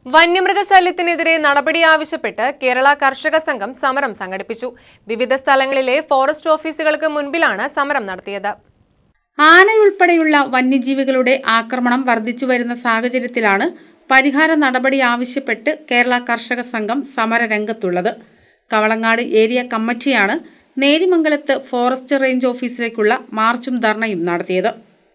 വന്യമൃഗശല്യത്തിനെതിരെ നടപടി ആവശ്യപ്പെട്ട് കേരള കർഷക സംഘം സമരം സംഘടിപ്പിച്ചു വിവിധ സ്ഥലങ്ങളിലെ ഫോറസ്റ്റ് ഓഫീസുകൾക്ക് മുൻപിലാണ് സമരം നടത്തിയത് ആനയുൾപ്പെടെയുള്ള വന്യജീവികളുടെ ആക്രമണം വർദ്ധിച്ചു വരുന്ന സാഹചര്യത്തിലാണ് പരിഹാര നടപടി ആവശ്യപ്പെട്ട് കേരള കർഷക സംഘം സമരരംഗത്തുള്ളത് കവളങ്ങാട് ഏരിയ കമ്മിറ്റിയാണ് നേരിമംഗലത്ത് ഫോറസ്റ്റ് റേഞ്ച് ഓഫീസിലേക്കുള്ള മാർച്ചും ധർണയും നടത്തിയത്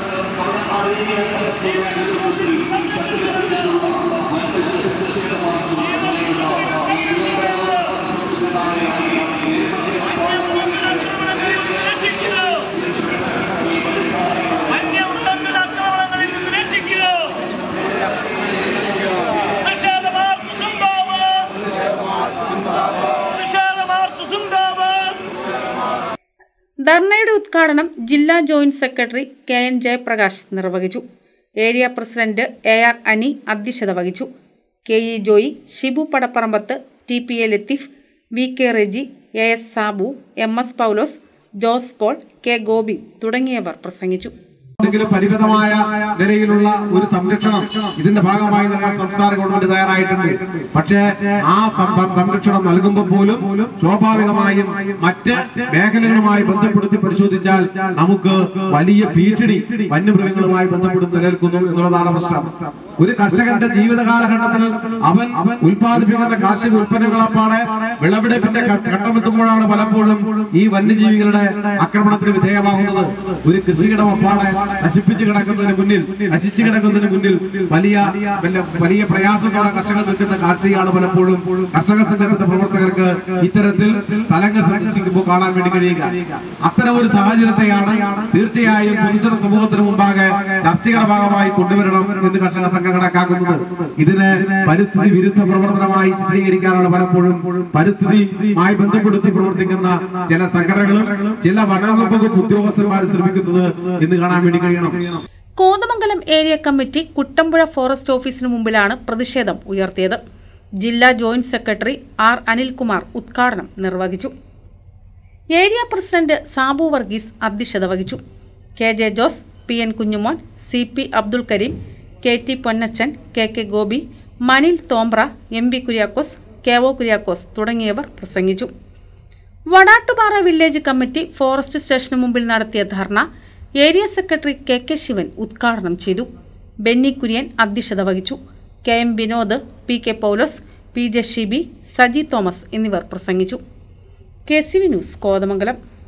വന്യമൃഗങ്ങളുടെ ആക്രമണങ്ങളിൽ നിന്ന് രക്ഷിക്കുക പ്രതിഷേധ മാർച്ച് സിന്ദാബാദ് പ്രതിഷേധ മാർച്ച് സിന്ദാബാദ് ധർണയുടെ ഉദ്ഘാടനം ജില്ലാ joint secretary K N Jayaprakash നിർവഹിച്ചു area president A R Ani അധ്യക്ഷത വഹിച്ചു K E Joy Shibu Padapparambath T P A Latheef V K Reji A S Sabu M S Paulose Jose Paul K Gopi തുടങ്ങിയവർ പ്രസംഗിച്ചു എന്തെങ്കിലും പരിമിതമായ നിലയിലുള്ള ഒരു സംരക്ഷണം ഇതിന്റെ ഭാഗമായി നൽകാൻ സംസ്ഥാന ഗവൺമെന്റ് തയ്യാറായിട്ടുണ്ട് പക്ഷേ ആ സം- സംരക്ഷണം നൽകുമ്പോൾ പോലും സ്വാഭാവികമായും മറ്റ് മേഖലകളുമായി ബന്ധപ്പെടുത്തി പരിശോധിച്ചാൽ നമുക്ക് വലിയ ഭീഷണി വന്യമൃഗങ്ങളുമായി ബന്ധപ്പെട്ട് നിലനിൽക്കുന്നു എന്നുള്ളതാണ് പ്രശ്നം ഒരു കർഷകന്റെ ജീവിത കാലഘട്ടത്തിൽ അവൻ ഉൽപ്പാദിപ്പിക്കുന്ന കാർഷിക ഉൽപ്പന്നങ്ങളെപ്പാടെ വിളവെടുപ്പിന്റെ ഘ- ഘട്ടമെത്തുമ്പോഴാണ് പലപ്പോഴും ഈ വന്യജീവികളുടെ ആക്രമണത്തിന് വിധേയമാകുന്നത് ഒരു കൃഷിയിടം അപ്പാടെ നശിപ്പിച്ചു കിടക്കുന്നതിന് മുന്നിൽ നശിച്ചു കിടക്കുന്നതിന് മുന്നിൽ വലിയ വല്ല- വലിയ പ്രയാസത്തോടെ കർഷകർ നിൽക്കുന്ന കാഴ്ചയാണ് പലപ്പോഴും കർഷക സംഘത്തിന്റെ പ്രവർത്തകർക്ക് ഇത്തരത്തിൽ സ്ഥലങ്ങൾ സന്ദർശിക്കുമ്പോൾ കാണാൻ വേണ്ടി കഴിയുക അത്തരം ഒരു സാഹചര്യത്തെയാണ് തീർച്ചയായും പൊതുജന സമൂഹത്തിന് മുമ്പാകെ ചർച്ചയുടെ ഭാഗമായി കൊണ്ടുവരണം എന്ന് കർഷക സംഘം കണക്കാക്കുന്നത് ഇതിനെ പരിസ്ഥിതി വിരുദ്ധ പ്രവർത്തനമായി ചിത്രീകരിക്കാനാണ് പലപ്പോഴും പരിസ്ഥിതിയുമായി ബന്ധപ്പെടുത്തി പ്രവർത്തിക്കുന്ന ചില സംഘടനകളും ചില വനവകുപ്പ് ഉദ്യോഗസ്ഥന്മാർ ശ്രമിക്കുന്നത് എന്ന് കാണാൻ വേണ്ടി കഴിയണം Kothamangalam area committee Kuttampuzha forest ഓഫീസിനു മുമ്പിലാണ് പ്രതിഷേധം ഉയർത്തിയത് ജില്ലാ ജോയിന്റ് സെക്രട്ടറി ആർ അനിൽകുമാർ ഉദ്ഘാടനം നിർവഹിച്ചു ഏരിയ പ്രസിഡന്റ് സാബു വർഗീസ് അധ്യക്ഷത വഹിച്ചു K J Jose P N Kunjumon C P Abdul Kareem K T Ponnachan K K Gopi Manil Thombra M B Kuriakose K O Kuriakose തുടങ്ങിയവർ പ്രസംഗിച്ചു വടാട്ടുപാറ വില്ലേജ് കമ്മിറ്റി ഫോറസ്റ്റ് സ്റ്റേഷന് മുമ്പിൽ നടത്തിയ dharna area secretary K K Sivan ഉദ്ഘാടനം ചെയ്തു ബെന്നി കുര്യൻ അധ്യക്ഷത വഹിച്ചു K M Vinod P K Paulose P J Shibi Saji Thomas എന്നിവർ പ്രസംഗിച്ചു K C V news Kothamangalam